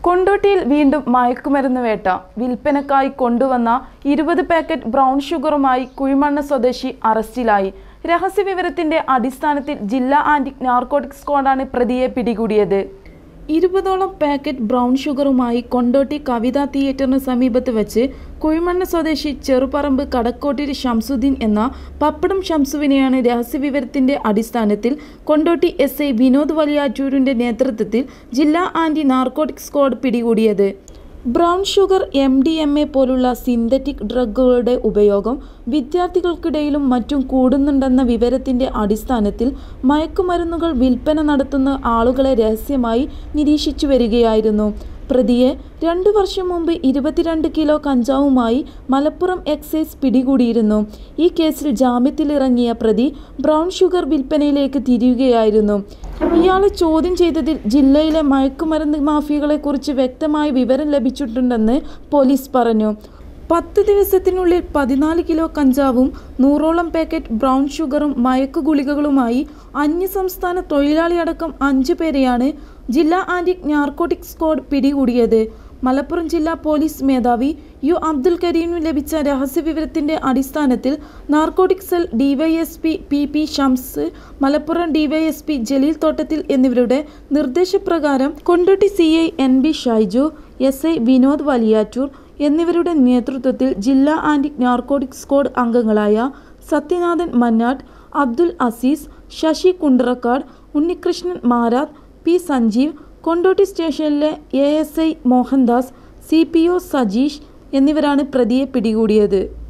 കൊണ്ടോട്ടിയിൽ വീണ്ടും മയക്കുമരുന്ന് വേട്ട വിൽപ്പനക്കായി കൊണ്ടുവന്ന ഇരുപത് പാക്കറ്റ് ബ്രൗൺ ഷുഗറുമായി കുഴിമണ്ണ സ്വദേശി അറസ്റ്റിലായി രഹസ്യവിവരത്തിന്റെ അടിസ്ഥാനത്തിൽ ജില്ലാ ആന്റി നാർക്കോട്ടിക് സ്ക്വാഡാണ് പ്രതിയെ പിടികൂടിയത് ഇരുപതോളം പാക്കറ്റ് ബ്രൗൺ ഷുഗറുമായി കൊണ്ടോട്ടി കവിതാ തിയേറ്ററിന് സമീപത്ത് വെച്ച് കുഴിമണ്ണ സ്വദേശി ചെറുപറമ്പ് കടക്കോട്ടിരി ഷംസുദ്ദീൻ എന്ന പപ്പടം ഷംസുവിനെയാണ് രഹസ്യവിവരത്തിന്റെ അടിസ്ഥാനത്തിൽ കൊണ്ടോട്ടി എസ് ഐ വിനോദ് വലിയാറ്റൂരിന്റെ നേതൃത്വത്തിൽ ജില്ലാ ആന്റി നാർക്കോട്ടിക് സ്ക്വാഡ് പിടികൂടിയത് brown sugar M D M A പോലുള്ള സിന്തറ്റിക് ഡ്രഗുകളുടെ ഉപയോഗം വിദ്യാർത്ഥികൾക്കിടയിലും മറ്റും കൂടുന്നുണ്ടെന്ന വിവരത്തിന്റെ അടിസ്ഥാനത്തിൽ മയക്കുമരുന്നുകൾ വിൽപ്പന നടത്തുന്ന ആളുകളെ രഹസ്യമായി നിരീക്ഷിച്ചു വരികയായിരുന്നു പ്രതിയെ രണ്ടു വർഷം മുമ്പ് ഇരുപത്തിരണ്ട് കിലോ കഞ്ചാവുമായി മലപ്പുറം എക്സൈസ് പിടികൂടിയിരുന്നു ഈ കേസിൽ ജാമ്യത്തിലിറങ്ങിയ പ്രതി ബ്രൗൺ ഷുഗർ വിൽപ്പനയിലേക്ക് തിരിയുകയായിരുന്നു ഇയാളെ ചോദ്യം ചെയ്തതിൽ ജില്ലയിലെ മയക്കുമരുന്ന് മാഫിയകളെക്കുറിച്ച് വ്യക്തമായ വിവരം ലഭിച്ചിട്ടുണ്ടെന്ന് പോലീസ് പറഞ്ഞു പത്ത് ദിവസത്തിനുള്ളിൽ പതിനാല് കിലോ കഞ്ചാവും നൂറോളം പാക്കറ്റ് ബ്രൗൺ ഷുഗറും മയക്കുഗുളികകളുമായി അന്യസംസ്ഥാന തൊഴിലാളിയടക്കം അഞ്ചു പേരെയാണ് ജില്ലാ ആന്റി നാർക്കോട്ടിക് സ്ക്വാഡ് പിടികൂടിയത് മലപ്പുറം ജില്ലാ പോലീസ് മേധാവി യു അബ്ദുൽ കരീമിന് ലഭിച്ച രഹസ്യവിവരത്തിന്റെ അടിസ്ഥാനത്തിൽ narcotic cell DYSP P P Shams Malappuram DYSP Jaleel Thottathil എന്നിവരുടെ നിർദ്ദേശപ്രകാരം Kondotty C I N B Shaiju S I Vinod Valiyattoor എന്നിവരുടെ നേതൃത്വത്തിൽ ജില്ലാ ആന്റി നാർക്കോട്ടിക് സ്ക്വാഡ് അംഗങ്ങളായ സത്യനാഥൻ മന്നാട്ട് അബ്ദുൽ അസീസ് ശശി കുണ്ടറക്കാട് ഉണ്ണികൃഷ്ണൻ മാരാത്ത് പി സഞ്ജീവ് കൊണ്ടോട്ടി സ്റ്റേഷനിലെ A S I Mohandas C P O Sajeesh എന്നിവരാണ് പ്രതിയെ പിടികൂടിയത്